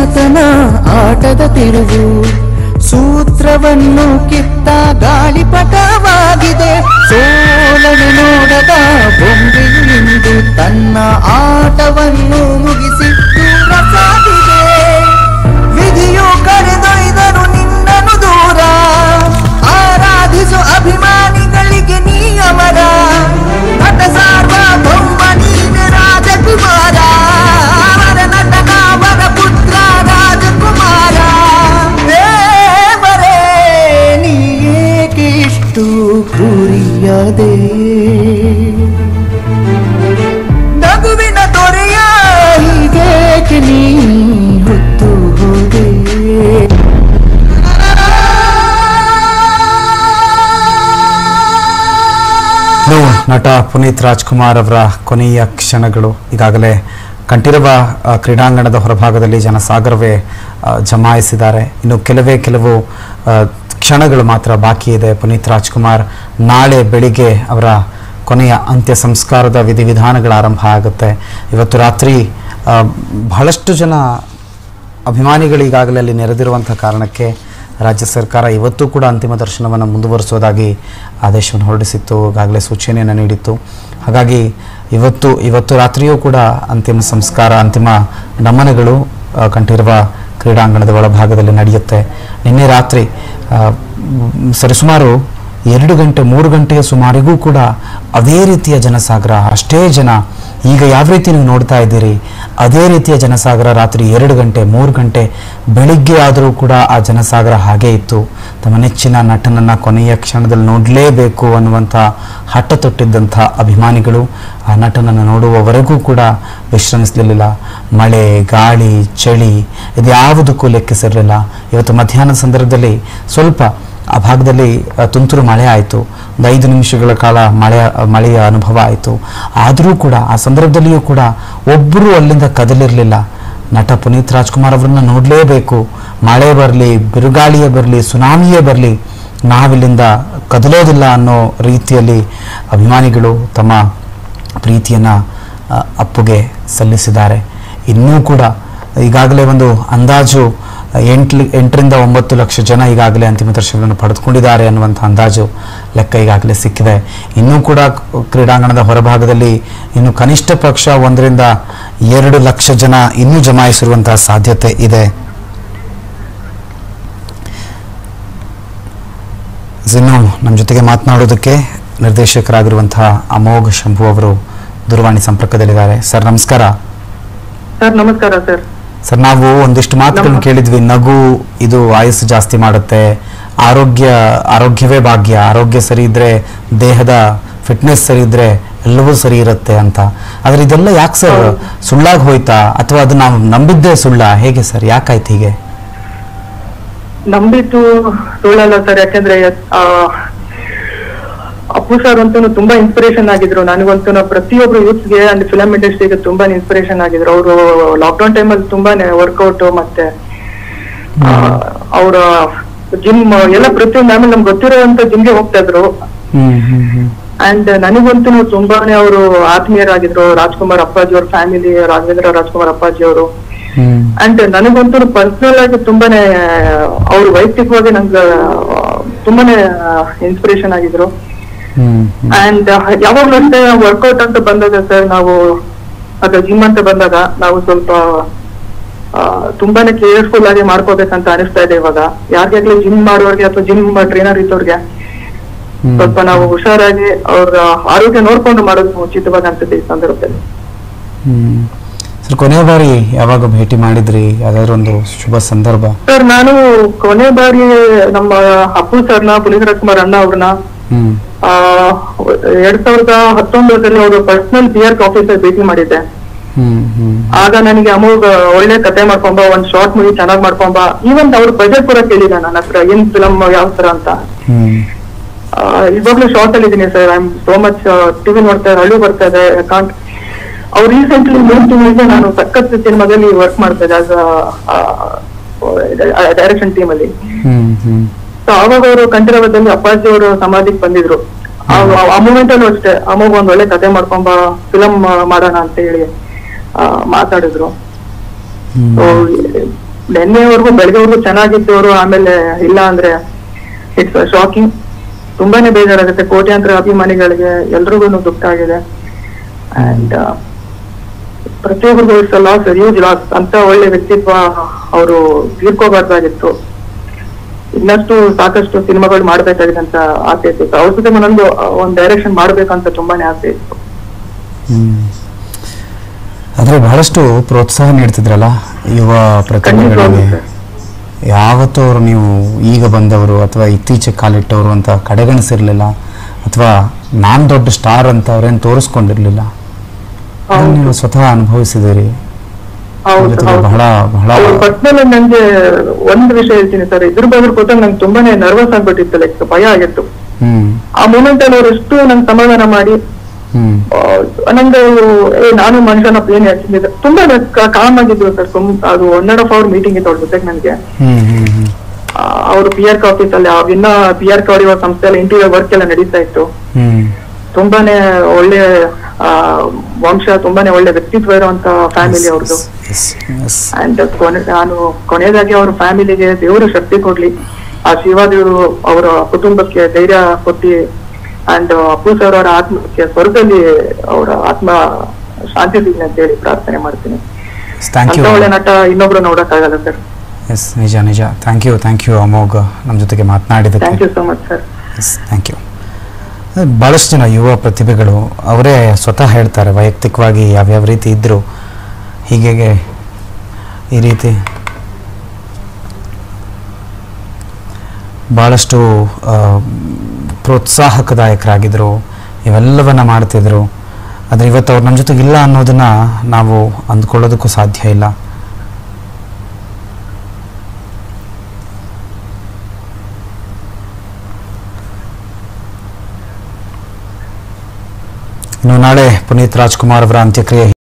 ಆತನ ಆಟದ ತಿರುವು ಸೂತ್ರವನ್ನು ಕಿತ್ತ ಗಾಳಿಪಟವಾಗಿದೆ ಸೋಲನೆ ನೋಡದ ಬೊಂಬೆಯು ಇಂದು ತನ್ನ ಆಟವನ್ನು ಮುಗಿಸಿ ದೂರ ಸಾಗಿದೆ ವಿಧಿಯು ಕರೆದೊಯ್ದರು ನಿನ್ನನು ದೂರ ಆರಾಧಿಸು ಅಭಿಮಾನಿಗಳಿಗೆ ನೀ ಅಮರ ನಟ ಸಾರ್ವಭೌಮ ನೀನೆ ರಾಜಕುಮಾರ ಅವರ ನಟನ ಅವರ ಪುತ್ರ ರಾಜಕುಮಾರ ದೇವರೇ ನೀ ಏಕೆ ಇಷ್ಟು ಕ್ರೂರಿಯದೆ ನಗುವಿನ ದೊರೆಯ ಹೀಗೇಕೆ ನೀ ಹೊತ್ತು ಹೋದೆ ಇದು ನಟ ಪುನೀತ್ ರಾಜ್ಕುಮಾರ್ ಅವರ ಕೊನೆಯ ಕ್ಷಣಗಳು ಈಗಾಗಲೇ ಕಂಠೀರವ ಆ, ಕ್ರೀಡಾಂಗಣದ ಹೊರಭಾಗದಲ್ಲಿ ಜನಸಾಗರವೇ ಆ, ಜಮಾಯಿಸಿದ್ದಾರೆ ಇನ್ನು ಕೆಲವೇ ಕೆಲವು ಆ, ಕ್ಷಣಗಳು ಮಾತ್ರ ಬಾಕಿ ಇದೆ ಪುನೀತ್ ರಾಜ್ಕುಮಾರ್ ನಾಳೆ ಬೆಳಿಗ್ಗೆ ಅವರ ಕೊನೆಯ ಅಂತ್ಯ ಸಂಸ್ಕಾರದ ವಿಧಿವಿಧಾನಗಳ ಆರಂಭ ಆಗುತ್ತೆ ಇವತ್ತು ರಾತ್ರಿ ಆ, ಬಹಳಷ್ಟು ಜನ ಅಭಿಮಾನಿಗಳು ಈಗಾಗಲೇ ಅಲ್ಲಿ ನೆರೆದಿರುವಂಥ ಕಾರಣಕ್ಕೆ ರಾಜ್ಯ ಸರ್ಕಾರ ಇವತ್ತು ಕೂಡ ಅಂತಿಮ ದರ್ಶನವನ್ನು ಮುಂದುವರಿಸೋದಾಗಿ ಆದೇಶವನ್ನು ಹೊರಡಿಸಿತ್ತು ಈಗಾಗಲೇ ಸೂಚನೆಯನ್ನು ನೀಡಿತ್ತು ಹಾಗಾಗಿ ಇವತ್ತು ಇವತ್ತು ರಾತ್ರಿಯೂ ಕೂಡ ಅಂತಿಮ ಸಂಸ್ಕಾರ ಅಂತಿಮ ನಮನಗಳು ಆ, ಕಂಠೀರವ ಕ್ರೀಡಾಂಗಣದ ಒಳಭಾಗದಲ್ಲಿ ನಡೆಯುತ್ತೆ ನಿನ್ನೆ ರಾತ್ರಿ ಆ, ಮ್, ಸರಿಸುಮಾರು ಎರಡು ಗಂಟೆ ಮೂರು ಗಂಟೆಯ ಸುಮಾರಿಗೂ ಕೂಡ ಅದೇ ರೀತಿಯ ಜನಸಾಗರ ಅಷ್ಟೇ ಜನ ಈಗ ಯಾವ ರೀತಿ ನೀವು ನೋಡ್ತಾ ಇದ್ದೀರಿ ಅದೇ ರೀತಿಯ ಜನಸಾಗರ ರಾತ್ರಿ ಎರಡು ಗಂಟೆ ಮೂರು ಗಂಟೆ ಬೆಳಿಗ್ಗೆ ಆದರೂ ಕೂಡ ಆ ಜನಸಾಗರ ಹಾಗೇ ಇತ್ತು ತಮ್ಮ ನೆಚ್ಚಿನ ನಟನನ್ನ ಕೊನೆಯ ಕ್ಷಣದಲ್ಲಿ ನೋಡಲೇಬೇಕು ಅನ್ನುವಂಥ ಹಠ ತೊಟ್ಟಿದ್ದಂಥ ಅಭಿಮಾನಿಗಳು ಆ ನಟನನ್ನು ನೋಡುವವರೆಗೂ ಕೂಡ ವಿಶ್ರಮಿಸಲಿಲ್ಲ ಮಳೆ ಗಾಳಿ ಚಳಿ ಇದ್ಯಾವುದಕ್ಕೂ ಲೆಕ್ಕಿಸಿರಲಿಲ್ಲ ಇವತ್ತು ಮಧ್ಯಾಹ್ನದ ಸಂದರ್ಭದಲ್ಲಿ ಸ್ವಲ್ಪ ಆ ಭಾಗದಲ್ಲಿ ಆ, ತುಂತುರು ಮಳೆ ಆಯಿತು ಒಂದು ಐದು ನಿಮಿಷಗಳ ಕಾಲ ಮಳೆ ಮಳೆಯ ಅನುಭವ ಆಯಿತು ಆದರೂ ಕೂಡ ಆ ಸಂದರ್ಭದಲ್ಲಿಯೂ ಕೂಡ ಒಬ್ಬರೂ ಅಲ್ಲಿಂದ ಕದಲಿರಲಿಲ್ಲ ನಟ ಪುನೀತ್ ರಾಜ್ಕುಮಾರ್ ಅವರನ್ನ ನೋಡಲೇಬೇಕು ಮಳೆ ಬರಲಿ ಬಿರುಗಾಳಿಯೇ ಬರಲಿ ಸುನಾಮಿಯೇ ಬರಲಿ ನಾವಿಲ್ಲಿಂದ ಕದಲೋದಿಲ್ಲ ಅನ್ನೋ ರೀತಿಯಲ್ಲಿ ಅಭಿಮಾನಿಗಳು ತಮ್ಮ ಪ್ರೀತಿಯನ್ನು ಅಪ್ಪುಗೆ ಸಲ್ಲಿಸಿದ್ದಾರೆ ಇನ್ನೂ ಕೂಡ ಈಗಾಗಲೇ ಒಂದು ಅಂದಾಜು ಎಂಟ್ಲಿ ಎಂಟರಿಂದ ಒಂಬತ್ತು ಲಕ್ಷ ಜನ ಈಗಾಗಲೇ ಅಂತಿಮ ದರ್ಶನವನ್ನು ಪಡೆದುಕೊಂಡಿದ್ದಾರೆ ಅನ್ನುವಂಥ ಅಂದಾಜು ಲೆಕ್ಕ ಈಗಾಗಲೇ ಸಿಕ್ಕಿದೆ ಇನ್ನೂ ಕೂಡ ಕ್ರೀಡಾಂಗಣದ ಹೊರಭಾಗದಲ್ಲಿ ಇನ್ನು ಕನಿಷ್ಠ ಪಕ್ಷ ಒಂದರಿಂದ ಎರಡು ಲಕ್ಷ ಜನ ಇನ್ನೂ ಜಮಾಯಿಸಿರುವಂತಹ ಸಾಧ್ಯತೆ ಇದೆ ಇನ್ನು ನಮ್ಮ ಜೊತೆಗೆ ಮಾತನಾಡೋದಕ್ಕೆ ನಿರ್ದೇಶಕರಾಗಿರುವಂತಹ ಅಮೋಘ್ ಶಂಭು ಅವರು ದೂರವಾಣಿ ಸಂಪರ್ಕದಲ್ಲಿದ್ದಾರೆ ಸರ್ ನಮಸ್ಕಾರ ಸರ್ ನಮಸ್ಕಾರ ಸರ್ ಸರ್ ನಾವು ಒಂದಿಷ್ಟು ಮಾತುಗಳನ್ನು ನಮ್ಮ- ಕೇಳಿದ್ವಿ ನಗು ಇದು ಆಯಸ್ಸು ಜಾಸ್ತಿ ಮಾಡುತ್ತೆ ಆರೋಗ್ಯ ಆರೋಗ್ಯವೇ ಭಾಗ್ಯ ಆರೋಗ್ಯ ಸರಿ ಇದ್ರೆ ದೇಹದ ಫಿಟ್ನೆಸ್ ಸರಿ ಇದ್ರೆ ಎಲ್ಲವೂ ಸರಿ ಇರುತ್ತೆ ಅಂತ ಆದ್ರೆ ಇದೆಲ್ಲ ಯಾಕೆ ಸರ್ ಹೌದು. ಸುಳ್ಳಾಗಿ ಹೋಯ್ತಾ ಅಥವಾ ಅದು ನಾವು ನಂಬಿದ್ದೇ ಸುಳ್ಳ ಹೇಗೆ ಸರ್ ಯಾಕಾಯ್ತು ಹೀಗೆ ನಂಬಿದ್ದು ಸುಳ್ಳಲ್ಲ ಸರ್ ಯಾಕಂದ್ರೆ ಆ, ಅಪ್ಪು ಸರ್ ಅಂತೂ ತುಂಬಾ ಇನ್ಸ್ಪಿರೇಷನ್ ಆಗಿದ್ರು ನನಗಂತೂ ಪ್ರತಿಯೊಬ್ರು ಯೂತ್ಸ್ಗೆ ಅಂಡ್ ಫಿಲಂ ಇಂಡಸ್ಟ್ರಿಗೆ ತುಂಬಾ ಇನ್ಸ್ಪಿರೇಷನ್ ಆಗಿದ್ರು ಅವರು ಲಾಕ್ಡೌನ್ ಟೈಮಲ್ಲಿ ತುಂಬಾನೇ ವರ್ಕೌಟ್ ಮತ್ತೆ ಅವರ ಜಿಮ್ ಎಲ್ಲ ಪ್ರತಿಯೊಂದು ಆಮೇಲೆ ನಮ್ಗೆ ಗೊತ್ತಿರೋಂತ ಜಿಮ್ಗೆ ಹೋಗ್ತಾ ಇದ್ರು ಹ್ಮ್ ಹ್ಮ್ ಹ್ಮ್ ಅಂಡ್ ನನಗಂತೂ ತುಂಬಾನೇ ಅವರು ಆತ್ಮೀಯರಾಗಿದ್ರು ರಾಜ್ಕುಮಾರ್ ಅಪ್ಪಾಜಿ ಅವ್ರ ಫ್ಯಾಮಿಲಿ ರಾಘವೇಂದ್ರ ರಾಜ್ಕುಮಾರ್ ಅಪ್ಪಾಜಿ ಅವರು ಹ್ಮ್ ಅಂಡ್ ನನಗಂತೂ ಪರ್ಸನಲ್ ಆಗಿ ತುಂಬಾನೇ ಅವ್ರು ವೈಯಕ್ತಿಕವಾಗಿ ನಂಗೆ ಆ, ತುಂಬಾನೇ ಇನ್ಸ್ಪಿರೇಷನ್ ಆಗಿದ್ರು ಹ್ಮ್ ಹ್ಮ್ ಅಂಡ್ ಯಾವಾಗ್ಲೂ ಅಷ್ಟೇ ವರ್ಕೌಟ್ ಅಂತ ಬಂದಾಗ ಸರ್ ನಾವು ಅದು ಜಿಮ್ ಅಂತ ಬಂದಾಗ ನಾವು ಸ್ವಲ್ಪ ಆ, ತುಂಬಾನೇ ಕೇರ್ಫುಲ್ ಆಗಿ ಮಾಡ್ಕೋಬೇಕಂತ ಅನಿಸ್ತಾ ಇದೆ ಇವಾಗ ಯಾರಿಗಾಗ್ಲಿ ಜಿಮ್ ಮಾಡೋರ್ಗೆ ಅಥವಾ ಜಿಮ್ ಟ್ರೈನರ್ ಇದ್ದವ್ರಿಗೆ ಹ್ಮ್. ಸ್ವಲ್ಪ ನಾವು ಹುಷಾರಾಗಿ ಅವ್ರ ಆರೋಗ್ಯ ನೋಡ್ಕೊಂಡು ಮಾಡೋದು ಉಚಿತವಾಗ ಅನ್ಸುತ್ತೆ ಈ ಸಂದರ್ಭದಲ್ಲಿ ಹ್ಮ್ ಸರ್ ಕೊನೆಯ ಬಾರಿ ಯಾವಾಗ ಭೇಟಿ ಮಾಡಿದ್ರಿ ಯಾವ್ದಾದ್ರು ಒಂದು ಶುಭ ಸಂದರ್ಭ ಸರ್ ನಾನು ಕೊನೆ ಬಾರಿ ನಮ್ಮ ಅಪ್ಪು ಸರ್ನ ಪುನೀತ್ ರಾಜ್ಕುಮಾರ್ ಅಣ್ಣ ಅವ್ರನ್ನ ಹ್ಮ್ ಆ, ಎರಡ್ ಸಾವಿರದ ಹತ್ತೊಂಬತ್ತರಲ್ಲಿ ಅವರು ಪರ್ಸನಲ್ ಬಿ ಆರ್ ಆಫೀಸರ್ ಭೇಟಿ ಮಾಡಿದ್ದೆ ಹ್ಮ್ ಹ್ಮ್ ಆಗ ನನಗೆ ಅಮೋಘ ಒಳ್ಳೆ ಕತೆ ಮಾಡ್ಕೊಂಬ ಒಂದ್ ಶಾರ್ಟ್ ಮೂವಿ ಚೆನ್ನಾಗ್ ಮಾಡ್ಕೊಂಬ ಈವನ್ ಅವ್ರ ಬಜೆಟ್ ಕೂಡ ಕೇಳಿದ ನನ್ನ ಹತ್ರ ಏನ್ ಫಿಲಮ್ ಯಾವ ತರ ಅಂತ ಹ್ಮ್ ಆ, ಇವಾಗ್ಲೂ ಶಾರ್ಟ್ ಅಲ್ಲಿ ಇದೀನಿ sir I am so much TV ನೋಡ್ತಾ ಇದೆ ಅಳು ಬರ್ತಾ ಇದೆ ಕಾಂಟ್ ಅವ್ರು ರೀಸೆಂಟ್ಲಿ ಮೂರ್ ತಿಂಗಳಿಗೆ ನಾನು ಸಖತ್ ಸಿನಿಮಾದಲ್ಲಿ ವರ್ಕ್ ಮಾಡ್ತಾ ಇದ್ದೆ ಆಸ್ ಡೈರೆಕ್ಷನ್ ಟೀಮ್ ಅಲ್ಲಿ ಹ್ಮ್ ಹ್ಮ್ ಸೊ ಅವಾಗ ಅವರು ಕಂಠೀರವದಲ್ಲಿ ಅಪ್ಪಾಜಿ ಅವರು ಸಮಾಧಿಗೆ ಬಂದಿದ್ರು ಆ- ಆ ಮೂಮೆಂಟ್ ಅಲ್ಲೂ ಅಷ್ಟೇ ಅಮ್ಮಗ್ ಒಂದ್ ಒಳ್ಳೆ ಕತೆ ಮಾಡ್ಕೊಂಬ ಫಿಲಮ್ ಮಾಡೋಣ ಅಂತ ಹೇಳಿ ಆ, ಮಾತಾಡಿದ್ರು ಹ್ಮ್ ಸೊ ನಿನ್ನೆವರೆಗೂ ಬೆಳಗ್ಗೆವರೆಗೂ ಚೆನ್ನಾಗಿದ್ದವರು ಆಮೇಲೆ ಇಲ್ಲ ಅಂದ್ರೆ ಇಟ್ಸ್ ಶಾಕಿಂಗ್ ತುಂಬಾನೇ ಬೇಜಾರಾಗುತ್ತೆ ಕೋಟ್ಯಾಂತರ ಅಭಿಮಾನಿಗಳಿಗೆ ಎಲ್ರಿಗೂ ದುಃಖ ಆಗಿದೆ ಅಂಡ್ ಪ್ರತಿಯೊಬ್ಬರಿಗೂ ಇಟ್ಸ್ ಲಾಸ್ ಹ್ಯೂಜ್ ಲಾಸ್ ಅಂತ ಒಳ್ಳೆ ವ್ಯಕ್ತಿತ್ವ ಅವರು ತೀರ್ಕೋಬಾರ್ದಾಗಿತ್ತು ಇನ್ನಷ್ಟು ಸಾಕಷ್ಟು ಸಿನಿಮಾಗಳು ಮಾಡ್ಬೇಕಾಗಿದೆ ಅಂತ ಆಸೆ ಇತ್ತು ಅವ್ರ ಜೊತೆ ನಂದು ಒಂದ್ ಡೈರೆಕ್ಷನ್ ಮಾಡ್ಬೇಕಂತ ತುಂಬಾನೇ ಆಸೆ ಇತ್ತು ಹ್ಮ್. ಆದ್ರೆ ಬಹಳಷ್ಟು ಪ್ರೋತ್ಸಾಹ ನೀಡ್ತಿದ್ರಲ್ಲ ಯುವ ಪ್ರತಿಭೆಗಳಿಗೆ ಖಂಡಿತವಾಗ್ಲೂ ಸರ್. ಯಾವತ್ತೂ ಅವರು ನೀವು ಈಗ ಬಂದವರು ಅಥವಾ ಇತ್ತೀಚೆಗೆ ಕಾಲಿಟ್ಟವರು ಅಂತ ಕಡೆಗಣಿಸಿರ್ಲಿಲ್ಲ ಅಥವಾ ನಾನ್ ದೊಡ್ಡ ಸ್ಟಾರ್ ಅಂತ ಅವ್ರೇನು ತೋರಿಸ್ಕೊಂಡಿರ್ಲಿಲ್ಲ ಅದನ್ನ ಹೌದು. ನೀವು ಸ್ವತಃ ಅನುಭವಿಸಿದಿರಿ ಹೌದು ಜೊತೆಗೆ ಹೌದು ಬಹಳ ಬಹಳ ಪರ್ಸನಲ್ ನಂಗೆ ಒಂದ್ ವಿಷಯ ಹೇಳ್ತೀನಿ ಸರ್ ಇದ್ರ ಬಗ್ಗೆ ಕೂತಾಗ ನಂಗೆ ತುಂಬಾನೇ ನರ್ವಸ್ ಆಗ್ಬಿಟ್ಟಿತ್ತು ಲೈಕ್ ಭಯ ಆಗಿತ್ತು ಹ್ಮ್ ಆ ಮೂಮೆಂಟ್ ಅಲ್ಲಿ ಅವ್ರು ಎಷ್ಟು ನಂಗೆ ಸಮಾಧಾನ ಮಾಡಿ ಹ್ಮ್ ಆ, ನಂಗೆ ಏ ನಾನು ಮನುಷ್ಯನ ಏನ್ ಹೇಳ್ತಿದ್ದೆ ತುಂಬಾ ಕಾಮ್ ಆಗಿದ್ರು ಸರ್ ಅದು one and half hour meeting ಇತ್ತು ಅವ್ರ ಜೊತೆಗೆ ನನ್ಗೆ ಹ್ಮ್ ಹ್ಮ್ ಹ್ಮ್ ಅವರು ಪಿ ಆರ್ ಆಫೀಸ್ ಅಲ್ಲಿ ಅವಿನ್ನ ಪಿ ಆರ್ ಕವರ್ ಸಂಸ್ಥೆ ಎಲ್ಲ ಇಂಟೀರಿಯರ್ ವರ್ಕ್ ಎಲ್ಲ ನಡೀತಾ ಇತ್ತು ಹ್ಮ್ ತುಂಬಾನೇ ಒಳ್ಳೆ ಆ, ವಂಶ ತುಂಬಾನೇ ಒಳ್ಳೆ ವ್ಯಕ್ತಿತ್ವ ಇರುವಂತ ಫ್ಯಾಮಿಲಿ ಅವ್ರದ್ದು Yes, yes. ಅಂಡ್ ಕೊನೆ ನಾನು ಕೊನೆಯದಾಗಿ ಅವ್ರ ಫ್ಯಾಮಿಲಿಗೆ ದೇವರು ಶಕ್ತಿ ಕೊಡ್ಲಿ ಆ ಶಿವಾದೇವರು ಅವರ ಕುಟುಂಬಕ್ಕೆ ಧೈರ್ಯ ಕೊಟ್ಟಿ ಅಂಡ್ ಅಪ್ಪು ಸರ್ ಅವರ ಆತ್ಮಕ್ಕೆ ಸ್ವರ್ಗದಲ್ಲಿ ಅವರ ಆತ್ಮ ಶಾಂತಿ ಸಿಗ್ಲಿ ಅಂತ ಹೇಳಿ ಪ್ರಾರ್ಥನೆ ಮಾಡ್ತೀನಿ ಥ್ಯಾಂಕ್ ಅಂತ ಯು ಒಳ್ಳೆ ನಟ ಇನ್ನೊಬ್ರು ನೋಡಕ್ಕಾಗಲ್ಲ ಸರ್ ಎಸ್ ನಿಜ ನಿಜ thank you thank you Amogh ನಮ್ಮ ಜೊತೆಗೆ ಥ್ಯಾಂಕ್ ಮಾತನಾಡಿದ್ದಕ್ಕೆ you so much sir yes thank you ಭಾಳಷ್ಟು ಜನ ಯುವ ಪ್ರತಿಭೆಗಳು ಅವರೇ ಸ್ವತಃ ಹೇಳ್ತಾರೆ ವೈಯಕ್ತಿಕವಾಗಿ ಯಾವ್ಯಾವ ರೀತಿ ಇದ್ದರು ಹೀಗೆ ಈ ರೀತಿ ಭಾಳಷ್ಟು ಆ, ಪ್ರೋತ್ಸಾಹಕದಾಯಕರಾಗಿದ್ದರು ಇವೆಲ್ಲವನ್ನ ಮಾಡ್ತಿದ್ರು ಆದರೆ ಇವತ್ತು ಅವ್ರು ನಮ್ಮ ಜೊತೆಗಿಲ್ಲ ಅನ್ನೋದನ್ನ ನಾವು ಅಂದ್ಕೊಳ್ಳೋದಕ್ಕೂ ಸಾಧ್ಯ ಇಲ್ಲ ಇನ್ನು ನಾಳೆ ಪುನೀತ್ ರಾಜ್ಕುಮಾರ್ ಅವರ ಅಂತ್ಯಕ್ರಿಯೆ